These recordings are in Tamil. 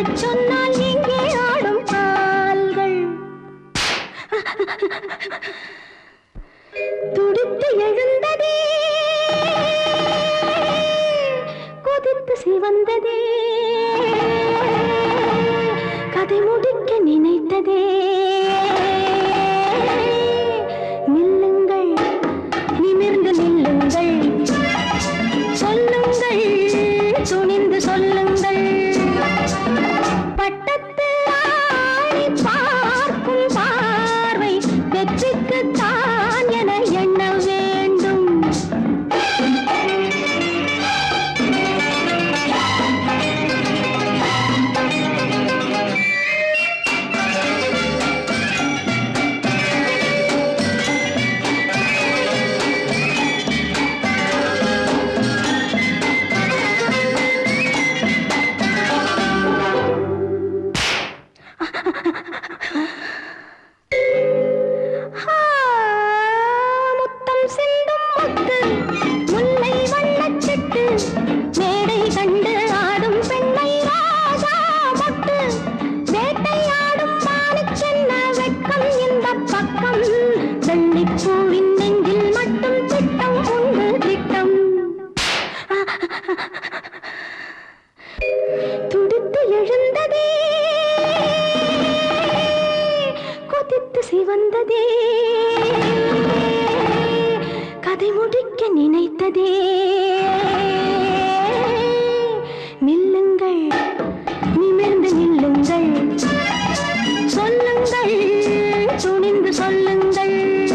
ஆடச் சொன்னால் எங்கே ஆடும் கால்கள் துடித்து எழுந்ததே கொதித்து சிவந்ததே கதை முடிக்க நினைத்ததே நில்லுங்கள் நிமிர்ந்து நில்லுங்கள் சொல்லுங்கள் துணிந்து சொல்லுங்கள் பட்டத்து ஆணி பார்க்கும் பார்வை வெற்றிக்கு தான் என எண்ண வேண்டும் ஆ, முத்தம் சிந்தும் முத்து முல்லை வண்ணச்சிட்டு மேடை கண்டு ஆடும் பெண்ணை ராஜா மொட்டு வேட்டையாடும் மானுக்கென்ன வெட்கம் இந்த பக்கம் வெள்ளிப்பூவின் நெஞ்சில் மட்டும் திட்டம் உண்டு திட்டம் துடித்து எழுந்ததே கொதித்து சிவந்ததே கதை முடிக்க நினைத்ததே நில்லுங்கள் நிமிர்ந்து நில்லுங்கள் சொல்லுங்கள் துணிந்து சொல்லுங்கள்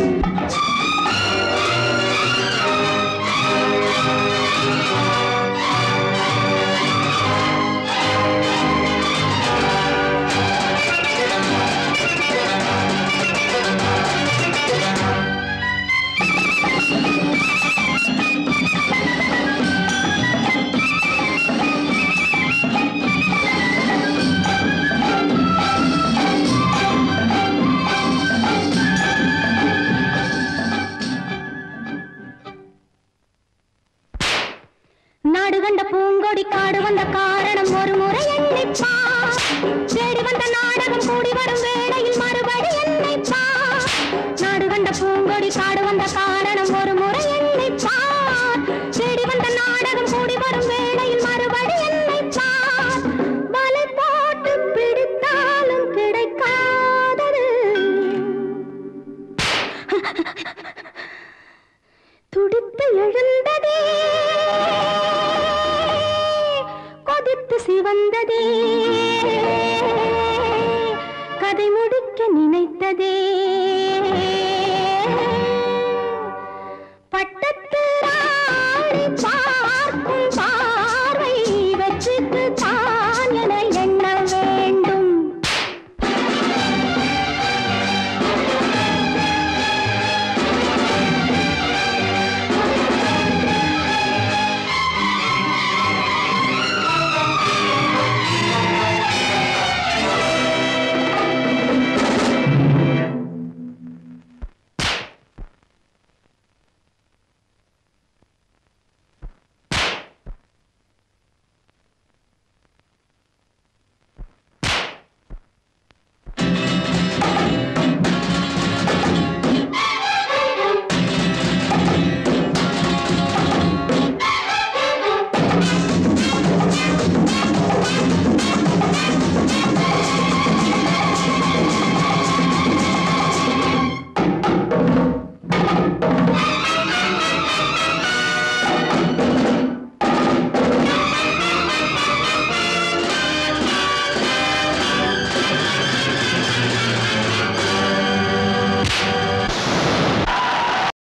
நாடு கண்ட பூங்கொடி காடு வந்த காரணம் ஒரு முறை எண்ணிப்பா தேடி வந்த நாடகம் கூடி வரும் வேளையில் மறுபடி எண்ணிப்பா நாடு கண்ட பூங்கொடி காடு வந்த காரணம் ஒரு முறை எண்ணிப்பா தேடி வந்த நாடகம் கூடி வரும் வேளையில் மறுபடி எண்ணிப்பா வலை போட்டு பிடித்தாலும் கிடைக்காதது துடித்து எழுந்ததே கொதித்து சிவந்ததே கதை முடிக்க நினைத்ததே